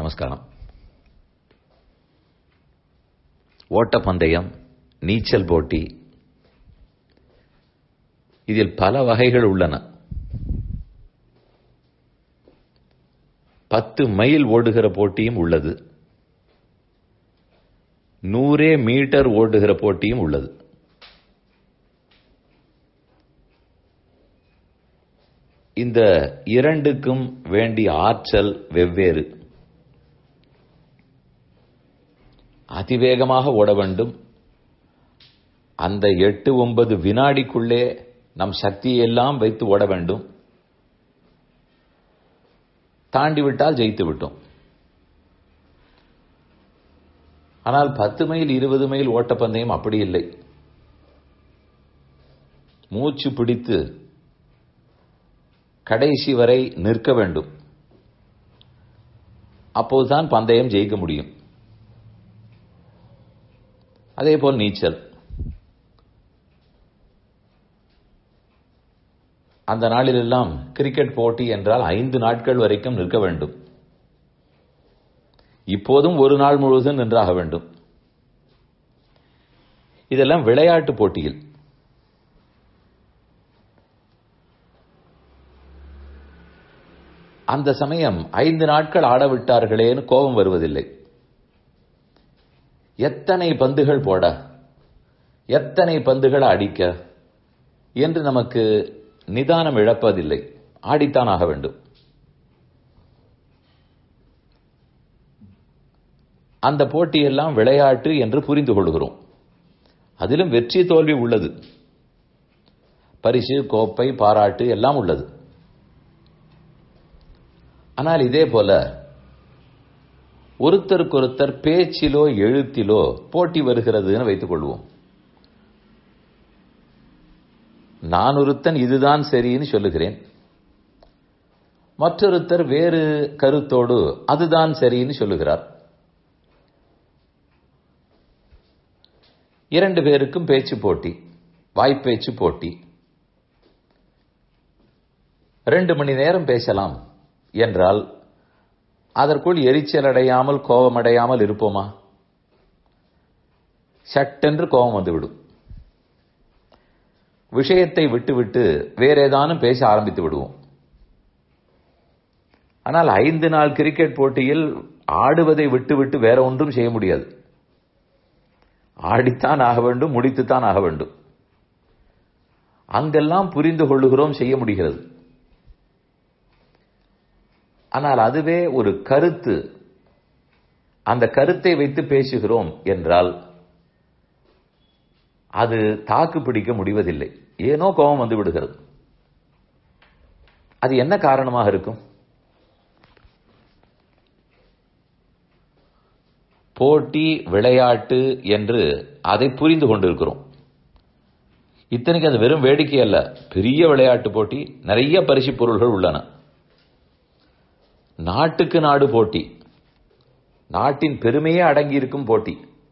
நமஸ்காரம் ஓட்டப்பந்தயம் நீச்சல் போட்டி இதில் பல வகைகள் உள்ளன பத்து மைல் ஓடுகிற போட்டியும் உள்ளது நூறே மீட்டர் ஓடுகிற போட்டியும் உள்ளது இந்த இரண்டுக்கும் வேண்டிய ஆற்றல் வெவ்வேறு அதிவேகமாக ஓட வேண்டும் அந்த எட்டு ஒன்பது வினாடிக்குள்ளே நம் சக்தியெல்லாம் வைத்து ஓட வேண்டும் தாண்டி விட்டால் ஜெயித்து விட்டோம் ஆனால் பத்து மைல் இருபது மைல் ஓட்டப்பந்தயம் அப்படி இல்லை மூச்சு பிடித்து கடைசி வரை நிற்க வேண்டும் அப்போதுதான் பந்தயம் ஜெயிக்க முடியும் அதே போல் நீச்சல் அந்த நாளிலெல்லாம் கிரிக்கெட் போட்டி என்றால் ஐந்து நாட்கள் வரைக்கும் நிற்க வேண்டும் இப்போதும் ஒரு நாள் முழுவதும் நின்றாக வேண்டும் இதெல்லாம் விளையாட்டு போட்டியில் அந்த சமயம் ஐந்து நாட்கள் ஆடவிட்டார்களேன்னு கோபம் வருவதில்லை எத்தனை பந்துகள் போட எத்தனை பந்துகள் அடிக்க என்று நமக்கு நிதானம் இழப்பதில்லை ஆடித்தான் ஆக வேண்டும் அந்த போட்டியெல்லாம் விளையாட்டு என்று புரிந்து கொள்கிறோம் அதிலும் வெற்றி தோல்வி உள்ளது பரிசு கோப்பை பாராட்டு எல்லாம் உள்ளது ஆனால் இதே போல ஒருத்தருக்கொருத்தர் பேச்சிலோ எழுத்திலோ போட்டி வருகிறதுன்னு வைத்துக் கொள்வோம் நான் ஒருத்தன் இதுதான் சரின்னு சொல்லுகிறேன் மற்றொருத்தர் வேறு கருத்தோடு அதுதான் சரின்னு சொல்லுகிறார் இரண்டு பேருக்கும் பேச்சு போட்டி வாய்ப்பேச்சு போட்டி ரெண்டு மணி நேரம் பேசலாம் என்றால் அதற்குள் எரிச்சல் அடையாமல் கோபம் அடையாமல் இருப்போமா சட்டென்று கோபம் வந்துவிடும் விஷயத்தை விட்டுவிட்டு வேற ஏதானும் பேச ஆரம்பித்து விடுவோம் ஆனால் ஐந்து நாள் கிரிக்கெட் போட்டியில் ஆடுவதை விட்டுவிட்டு வேற ஒன்றும் செய்ய முடியாது ஆடித்தான் ஆக வேண்டும் முடித்துத்தான் ஆக வேண்டும் அங்கெல்லாம் புரிந்து கொள்ளுகிறோம் செய்ய முடிகிறது ஆனால் அதுவே ஒரு கருத்து அந்த கருத்தை வைத்து பேசுகிறோம் என்றால் அது தாக்கு பிடிக்க முடிவதில்லை ஏனோ கோபம் வந்து விடுகிறது அது என்ன காரணமாக இருக்கும் போட்டி விளையாட்டு என்று அதை புரிந்து கொண்டிருக்கிறோம் இத்தனைக்கு அது வெறும் வேடிக்கை அல்ல பெரிய விளையாட்டு போட்டி நிறைய பரிசு பொருள்கள் உள்ளன நாட்டுக்கு நாடு போட்டி நாட்டின் பெருமையே அடங்கியிருக்கும் போட்டி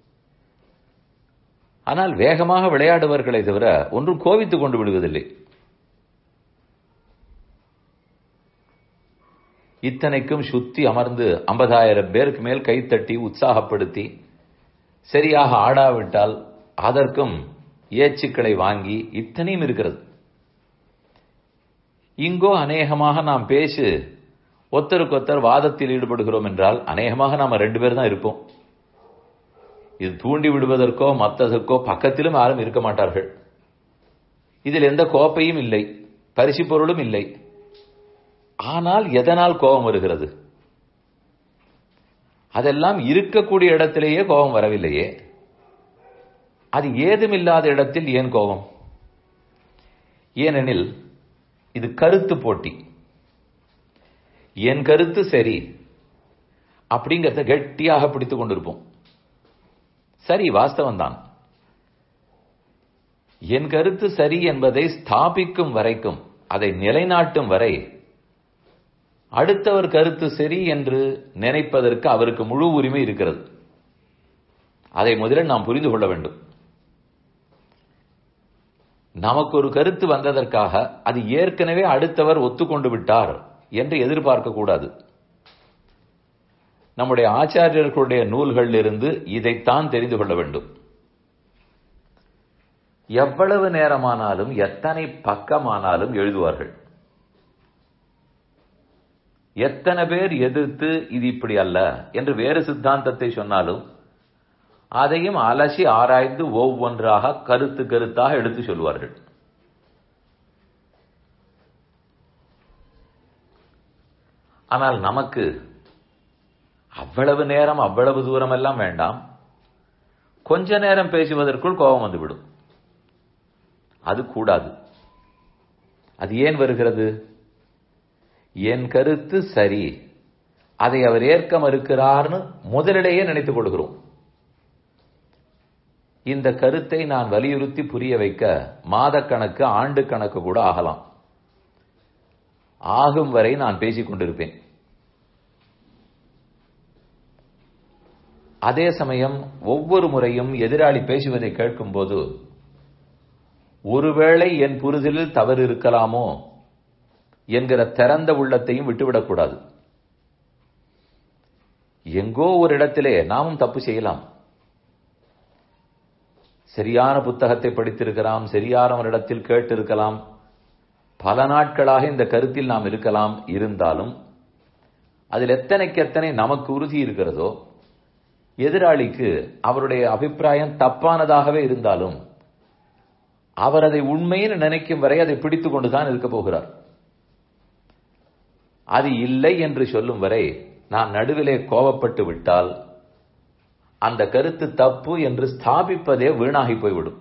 ஆனால் வேகமாக விளையாடுவர்களை தவிர ஒன்றும் கோவித்துக் கொண்டு விடுவதில்லை இத்தனைக்கும் சுத்தி அமர்ந்து ஐம்பதாயிரம் பேருக்கு மேல் கைத்தட்டி உற்சாகப்படுத்தி சரியாக ஆடாவிட்டால் அதற்கும் ஏச்சுக்களை வாங்கி இத்தனையும் இருக்கிறது இங்கோ அநேகமாக நாம் பேசு ஒத்தருக்கொத்தர் வாதத்தில் ஈடுபடுகிறோம் என்றால் அநேகமாக நாம ரெண்டு பேர் தான் இருப்போம் இது தூண்டி விடுவதற்கோ மற்றதற்கோ பக்கத்திலும் யாரும் இருக்க மாட்டார்கள் இதில் எந்த கோப்பையும் இல்லை பரிசு பொருளும் இல்லை ஆனால் எதனால் கோபம் வருகிறது அதெல்லாம் இருக்கக்கூடிய இடத்திலேயே கோபம் வரவில்லையே அது ஏதுமில்லாத இடத்தில் ஏன் கோபம் ஏனெனில் இது கருத்து போட்டி என் கருத்து சரி அப்படிங்கிறத கெட்டியாக பிடித்துக் கொண்டிருப்போம் சரி வாஸ்தவம் தான் என் கருத்து சரி என்பதை ஸ்தாபிக்கும் வரைக்கும் அதை நிலைநாட்டும் வரை அடுத்தவர் கருத்து சரி என்று நினைப்பதற்கு அவருக்கு முழு உரிமை இருக்கிறது அதை முதலில் நாம் புரிந்து கொள்ள வேண்டும் நமக்கு ஒரு கருத்து வந்ததற்காக அது ஏற்கனவே அடுத்தவர் ஒத்துக்கொண்டு விட்டார் என்று எதிர்பார்க்க கூடாது நம்முடைய ஆச்சாரியர்களுடைய நூல்களிலிருந்து இதைத்தான் தெரிந்து கொள்ள வேண்டும் எவ்வளவு நேரமானாலும் எத்தனை பக்கமானாலும் எழுதுவார்கள் எத்தனை பேர் எதிர்த்து இது இப்படி அல்ல என்று வேறு சித்தாந்தத்தை சொன்னாலும் அதையும் அலசி ஆராய்ந்து ஒவ்வொன்றாக கருத்து கருத்தாக எடுத்து சொல்வார்கள் ஆனால் நமக்கு அவ்வளவு நேரம் அவ்வளவு தூரம் எல்லாம் வேண்டாம் கொஞ்ச நேரம் பேசுவதற்குள் கோபம் வந்துவிடும் அது கூடாது அது ஏன் வருகிறது என் கருத்து சரி அதை அவர் ஏற்க மறுக்கிறார்னு முதலிலேயே நினைத்துக் கொள்கிறோம் இந்த கருத்தை நான் வலியுறுத்தி புரிய வைக்க மாதக்கணக்கு ஆண்டு கணக்கு கூட ஆகலாம் ஆகும் வரை நான் பேசிக் கொண்டிருப்பேன் அதே சமயம் ஒவ்வொரு முறையும் எதிராளி பேசுவதை கேட்கும்போது ஒருவேளை என் புரிதலில் தவறு இருக்கலாமோ என்கிற திறந்த உள்ளத்தையும் விட்டுவிடக்கூடாது எங்கோ ஒரு இடத்திலே நாமும் தப்பு செய்யலாம் சரியான புத்தகத்தை படித்திருக்கலாம் சரியான ஒரு இடத்தில் கேட்டிருக்கலாம் பல நாட்களாக இந்த கருத்தில் நாம் இருக்கலாம் இருந்தாலும் அதில் எத்தனைக்கு எத்தனை நமக்கு உறுதி இருக்கிறதோ எதிராளிக்கு அவருடைய அபிப்பிராயம் தப்பானதாகவே இருந்தாலும் அவர் அதை உண்மைன்னு நினைக்கும் வரை அதை பிடித்துக் கொண்டுதான் இருக்க போகிறார் அது இல்லை என்று சொல்லும் வரை நான் நடுவிலே கோபப்பட்டு விட்டால் அந்த கருத்து தப்பு என்று ஸ்தாபிப்பதே வீணாகி போய்விடும்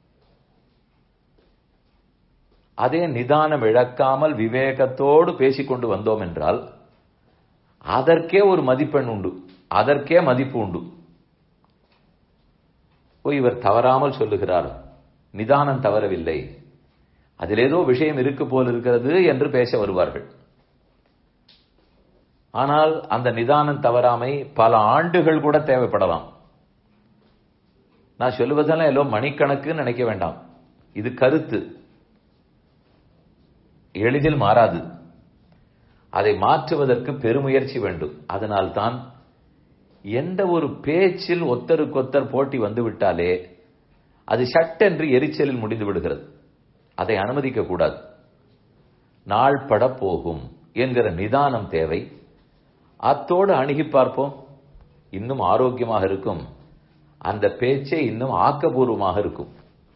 அதே நிதானம் இழக்காமல் விவேகத்தோடு பேசிக்கொண்டு வந்தோம் என்றால் அதற்கே ஒரு மதிப்பெண் உண்டு அதற்கே மதிப்பு உண்டு ஓ இவர் தவறாமல் சொல்லுகிறார் நிதானம் தவறவில்லை அதில் ஏதோ விஷயம் இருக்கு போல் இருக்கிறது என்று பேச வருவார்கள் ஆனால் அந்த நிதானம் தவறாமை பல ஆண்டுகள் கூட தேவைப்படலாம் நான் சொல்லுவதெல்லாம் எல்லோ மணிக்கணக்குன்னு நினைக்க வேண்டாம் இது கருத்து எளிதில் மாறாது அதை மாற்றுவதற்கு பெருமுயற்சி வேண்டும் அதனால்தான் எந்த ஒரு பேச்சில் ஒத்தருக்கொத்தர் போட்டி வந்துவிட்டாலே அது சட்டென்று எரிச்சலில் முடிந்து விடுகிறது அதை அனுமதிக்க கூடாது நாள் பட போகும் என்கிற நிதானம் தேவை அத்தோடு அணுகி பார்ப்போம் இன்னும் ஆரோக்கியமாக இருக்கும் அந்த பேச்சே இன்னும் ஆக்கபூர்வமாக இருக்கும்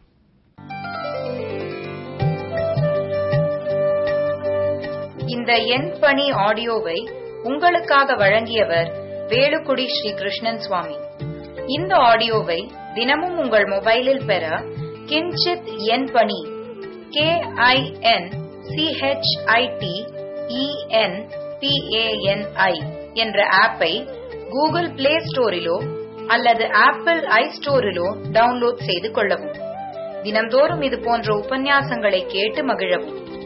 இந்த எண் பணி ஆடியோவை உங்களுக்காக வழங்கியவர் வேலுக்குடி ஸ்ரீ கிருஷ்ணன் சுவாமி இந்த ஆடியோவை தினமும் உங்கள் மொபைலில் பெற கிஞ்சித் எண் பணி கே ஐ என் சிஹெச்ஐடி இஎன் பிஏஎன்ஐ என்ற ஆப்பை கூகுள் பிளே ஸ்டோரிலோ அல்லது ஆப்பிள் ஐ ஸ்டோரிலோ டவுன்லோட் செய்து கொள்ளவும் தினம்தோறும் இது போன்ற உபன்யாசங்களை கேட்டு மகிழவும்